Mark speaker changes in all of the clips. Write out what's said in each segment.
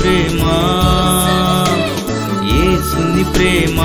Speaker 1: ప్రేమ ఏసుని ప్రేమ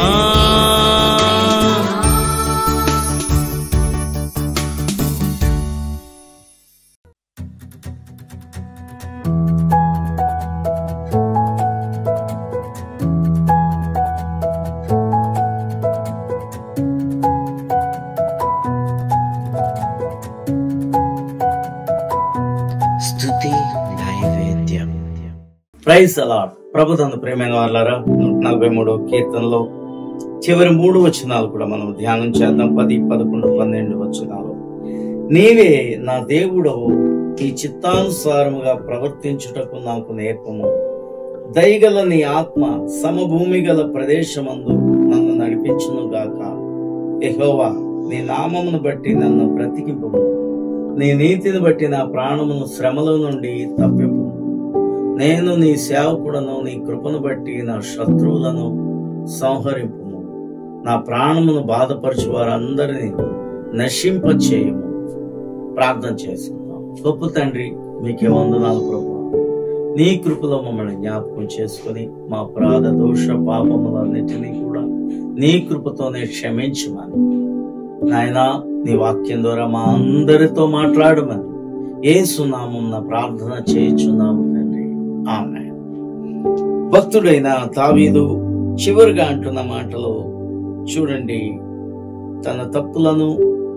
Speaker 1: స్తుతి నైవేద్యం
Speaker 2: ప్రైజ్ అలా ప్రభుత్వం ప్రేమైన వాళ్ళారా నూట నలభై మూడో కీర్తనలో చివరి మూడు వచనాలు కూడా మనం ధ్యానం చేద్దాం పది పదకొండు పన్నెండు వచనాలు నీవే నా దేవుడవు ఈ చిత్తానుసారముగా ప్రవర్తించుటకు నాకు నేర్పము దయగల నీ ఆత్మ సమభూమి గల ప్రదేశమందు నన్ను నడిపించును గాక ఎహోవా నీ నామమును బట్టి నన్ను బ్రతికింపము నీ నీతిని బట్టి నా ప్రాణమును శ్రమల నుండి తప్పింపు నేను నీ సేవకుడను నీ కృపను బట్టి నా శత్రువులను సంహరింపు నా ప్రాణమును బాధపరచు వారందరినీ నశింపచేయము ప్రార్థన చేసుకుందాం గొప్ప తండ్రి మీకే వందనాలు ప్రభు నీ కృపలో మమ్మల్ని జ్ఞాపకం చేసుకుని మా ప్రాధ దోష పాపములన్నిటినీ కూడా నీ కృపతోనే క్షమించమని నాయనా నీ వాక్యం ద్వారా మా అందరితో మాట్లాడమని ఏసునామం ప్రార్థన చేయుచున్నాము తండ్రి ఆమె భక్తుడైన తావీదు చివరిగా అంటున్న మాటలు చూడండి తన తప్పులను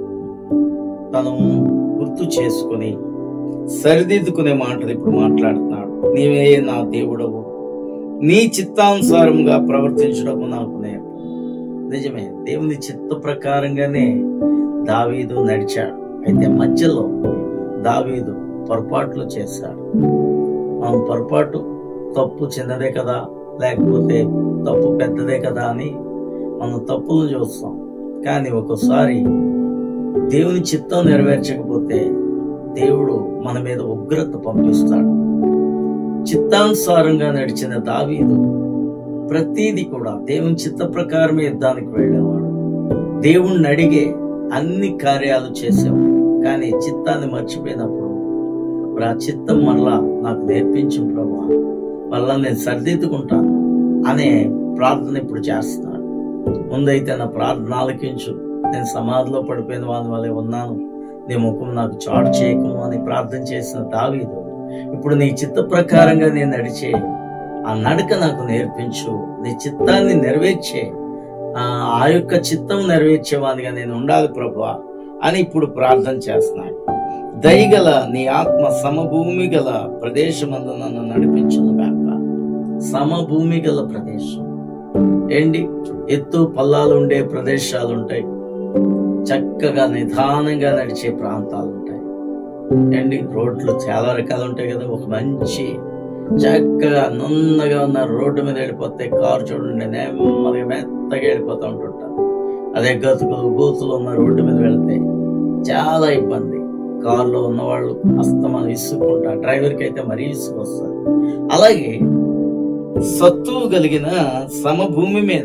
Speaker 2: తను గుర్తు చేసుకుని సరిదిద్దుకునే మాటలు ఇప్పుడు మాట్లాడుతున్నాడు నీవే నా దేవుడవు నీ చిత్తానుసారంగా ప్రవర్తించడం నాకు నేర్పు నిజమే దేవుని చిత్త ప్రకారంగానే దావీదు నడిచాడు అయితే మధ్యలో దావీదు పొరపాట్లు చేశాడు మనం పొరపాటు తప్పు చిన్నదే కదా లేకపోతే తప్పు పెద్దదే కదా అని మనం తప్పులు చూస్తాం కానీ ఒక్కోసారి దేవుని చిత్తం నెరవేర్చకపోతే దేవుడు మన మీద ఉగ్రత పంపిస్తాడు చిత్తానుసారంగా నడిచిన దావీదు ప్రతీది కూడా దేవుని చిత్త ప్రకారమే యుద్ధానికి వెళ్ళేవాడు దేవుణ్ణి అడిగే అన్ని కార్యాలు చేసేవాడు కానీ చిత్తాన్ని మర్చిపోయినప్పుడు మరి ఆ చిత్తం మరలా నాకు నేర్పించు ప్రభా మరలా నేను సరిదిద్దుకుంటాను అనే ప్రార్థన ఇప్పుడు చేస్తున్నాను ముందైతే నా ప్రార్థన ఆలకించు నేను సమాధిలో పడిపోయిన వాళ్ళ వల్లే ఉన్నాను నీ ముఖం నాకు చాటు చేయకము అని ప్రార్థన చేసిన దావీదు ఇప్పుడు నీ చిత్త ప్రకారంగా నేను నడిచే ఆ నడక నాకు నేర్పించు నీ చిత్తాన్ని నెరవేర్చే ఆ ఆ యొక్క చిత్తం నెరవేర్చేవాడిగా నేను ఉండాలి ప్రభు అని ఇప్పుడు ప్రార్థన చేస్తున్నాను దయగల నీ ఆత్మ సమభూమి గల ప్రదేశమందు నన్ను నడిపించును గాక సమభూమి గల ప్రదేశం ఏంటి ఎత్తు పల్లాలు ఉండే ప్రదేశాలు ఉంటాయి చక్కగా నిదానంగా నడిచే ప్రాంతాలు ఉంటాయి ఏంటి రోడ్లు చాలా రకాలు ఉంటాయి కదా ఒక మంచి చక్కగా నున్నగా ఉన్న రోడ్డు మీద వెళ్ళిపోతే కారు చూడండి నెమ్మదిగా మెత్తగా వెళ్ళిపోతూ ఉంటుంటారు అదే గతుకులు గోతులు ఉన్న రోడ్డు మీద వెళితే చాలా ఇబ్బంది కారులో ఉన్నవాళ్ళు అస్తమానం ఇసుక్కుంటారు డ్రైవర్కి అయితే మరీ ఇసుకు వస్తారు అలాగే సత్తువు కలిగిన సమభూమి మీద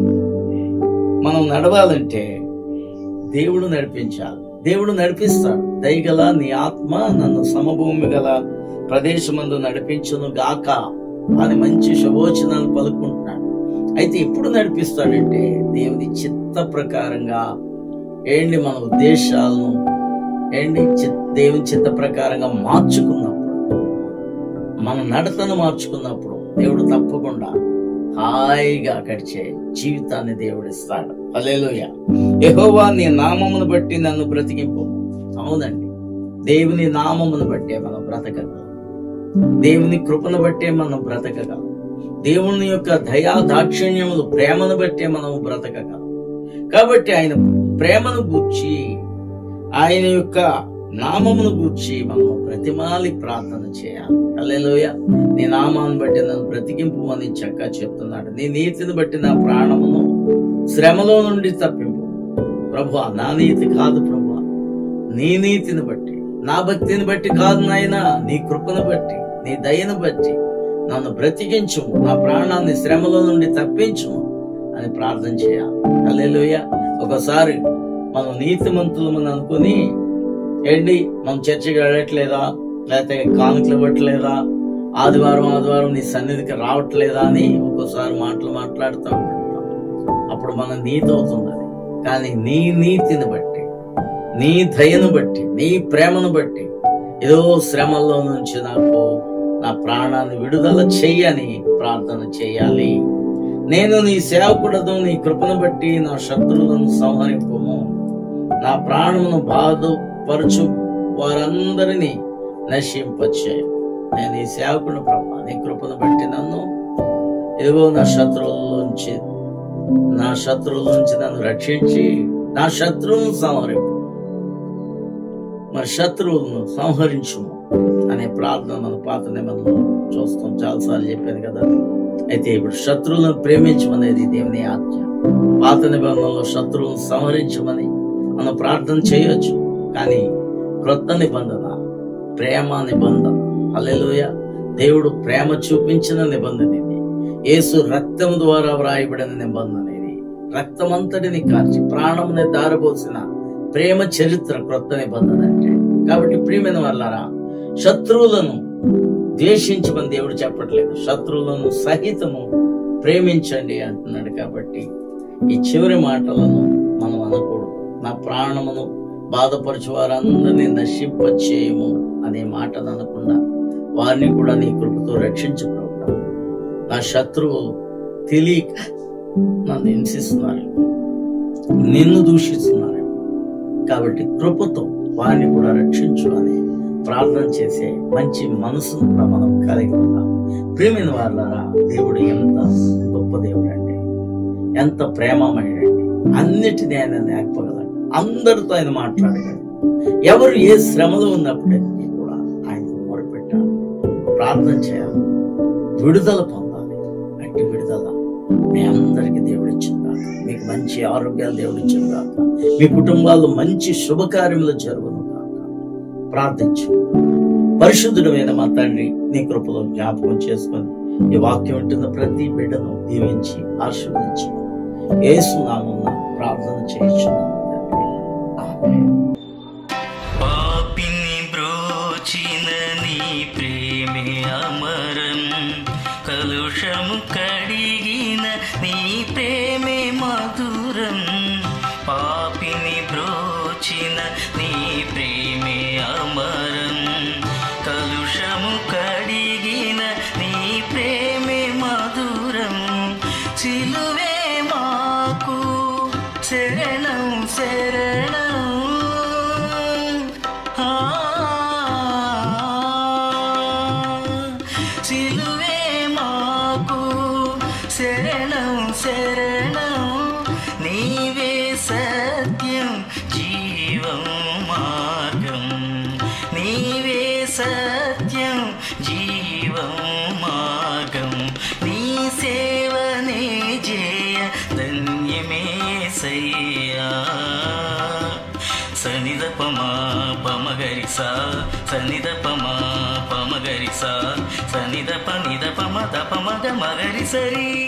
Speaker 2: మనం నడవాలంటే దేవుడు నడిపించాలి దేవుడు నడిపిస్తాడు దయగల నీ ఆత్మ నన్ను సమభూమి గల ప్రదేశమందు నడిపించును గాక అని మంచి శుభోచనాలు పలుకుంటున్నాడు అయితే ఎప్పుడు నడిపిస్తాడంటే దేవుని చిత్త ప్రకారంగా ఏంటి మన ఉద్దేశాలను ఏంటి చిత్- దేవుని చిత్త ప్రకారంగా మార్చుకున్నప్పుడు మన నడతను మార్చుకున్నప్పుడు దేవుడు తప్పకుండా హాయిగా గడిచే జీవితాన్ని దేవుడు ఇస్తాడు హల్లెలూయా యెహోవా నీ నామమును బట్టి నన్ను బ్రతికింపు అవునండి దేవుని నామమును బట్టే మనం బ్రతకగలం దేవుని కృపను బట్టే మనం బ్రతకగలం దేవుని యొక్క దయా దాక్షిణ్యములు ప్రేమను బట్టే మనం బ్రతకగలం కాబట్టి ఆయన ప్రేమను గూర్చి ఆయన యొక్క నామమును గూర్చి మనం ప్రతిమాలి ప్రార్థన చేయాలి హల్లెలూయా నీ నామాన్ని బట్టి నన్ను బ్రతికింపు అని చక్కగా చెప్తున్నాడు నీ నీతిని బట్టి నా ప్రాణమును శ్రమలో నుండి తప్పింపు ప్రభు నా నీతి కాదు ప్రభు నీ నీతిని బట్టి నా భక్తిని బట్టి కాదు నాయన నీ కృపను బట్టి నీ దయను బట్టి నన్ను బ్రతికించు నా ప్రాణాన్ని శ్రమలో నుండి తప్పించు అని ప్రార్థన చేయాలి హల్లెలూయా ఒకసారి మనం నీతిమంతులమని అనుకుని ఏంటి మనం చర్చికి వెళ్ళట్లేదా లేకపోతే కానుకలు ఇవ్వట్లేదా ఆదివారం ఆదివారం నీ సన్నిధికి రావట్లేదా అని ఒక్కోసారి మాటలు మాట్లాడుతూ ఉంటాం అప్పుడు మన నీతి అవుతుంది అది కానీ నీ నీతిని బట్టి నీ దయను బట్టి నీ ప్రేమను బట్టి ఏదో శ్రమల్లో నుంచి నాకు నా ప్రాణాన్ని విడుదల చెయ్యని ప్రార్థన చేయాలి నేను నీ సేవకుడదు నీ కృపను బట్టి నా శత్రువులను సంహరింపము నా ప్రాణమును బాధపరచు వారందరినీ నశింపచేయ నేను ఈ సేవకుడు ప్రభా నీ కృపను బట్టి నన్ను ఇదిగో నా శత్రువుల నా శత్రువుల నుంచి నన్ను రక్షించి నా శత్రువులను సంహరింపు మరి శత్రువులను సంహరించుము అనే ప్రార్థన మన పాత నిబంధనలో చూస్తాం చాలాసార్లు చెప్పాను కదా అయితే ఇప్పుడు శత్రువులను ప్రేమించమనేది దేవుని ఆజ్ఞ పాత నిబంధనలో శత్రువులను సంహరించమని మనం ప్రార్థన చేయొచ్చు కానీ క్రొత్త నిబంధన ప్రేమ నిబంధన హల్లెలూయా దేవుడు ప్రేమ చూపించిన నిబంధన ఇది యేసు రక్తం ద్వారా వ్రాయబడిన నిబంధన ఇది రక్తమంతటిని కార్చి ప్రాణముని దారబోసిన ప్రేమ చరిత్ర క్రొత్త నిబంధన అంటే కాబట్టి ప్రియమైన వాళ్ళారా శత్రువులను ద్వేషించమని దేవుడు చెప్పట్లేదు శత్రువులను సహితము ప్రేమించండి అంటున్నాడు కాబట్టి ఈ చివరి మాటలను మనం అనకూడదు నా ప్రాణమును బాధపరచు వారందరినీ నశింపచేయము అనే మాటను అనకుండా వారిని కూడా నీ కృపతో రక్షించు ప్రభు నా శత్రువులు తెలియక నన్ను హింసిస్తున్నారు నిన్ను దూషిస్తున్నారు కాబట్టి కృపతో వారిని కూడా రక్షించు అని ప్రార్థన చేసే మంచి మనసును కూడా మనం కలిగి ఉన్నాం ప్రేమైన వాళ్ళారా దేవుడు ఎంత గొప్ప దేవుడు అండి ఎంత ప్రేమమయుడండి అన్నిటినీ ఆయన నేర్పగలడు అందరితో ఆయన మాట్లాడగలడు ఎవరు ఏ శ్రమలో ఉన్నప్పటికీ కూడా ఆయనకు మొరపెట్టాలి ప్రార్థన చేయాలి విడుదల పొందాలి అట్టి విడుదల మీ అందరికి దేవుడు ఇచ్చిందాక మీకు మంచి ఆరోగ్యాలు దేవుడు ఇచ్చిందాక మీ కుటుంబాల్లో మంచి శుభకార్యములు జరుగును కాక ప్రార్థించు పరిశుద్ధుడమైన మా తండ్రి నీ కృపలో జ్ఞాపకం చేసుకొని ఈ వాక్యం ఉంటున్న ప్రతి బిడ్డను దీవించి ఆశీర్వదించి ఏసునామం ప్రార్థన చేయించున్నాను తండ్రి ఆమేన్.
Speaker 1: పాపిని బ్రోచిన నీ ప్రేమే అమరం కలుషము కడిగిన నీ ప్రేమే మధురం పాపిని బ్రోచిన నీ ప్రేమే అమరం కలుషము కడిగిన నీ ప్రేమే మధురం సిలువే మాకు శరణం శరణం ఆ, సిలువే మాకు శరణం శరణం నీవే సత్యం జీవం మార్గం నీవే సత్యం జీవం మార్గం నీ సేవనే జయ ధన్యమే సయ్యా సనిద పమా పమగరిసా సనిద పమా పమగరిసా సనిద పనిద పమ ద పమగ మగరి సరి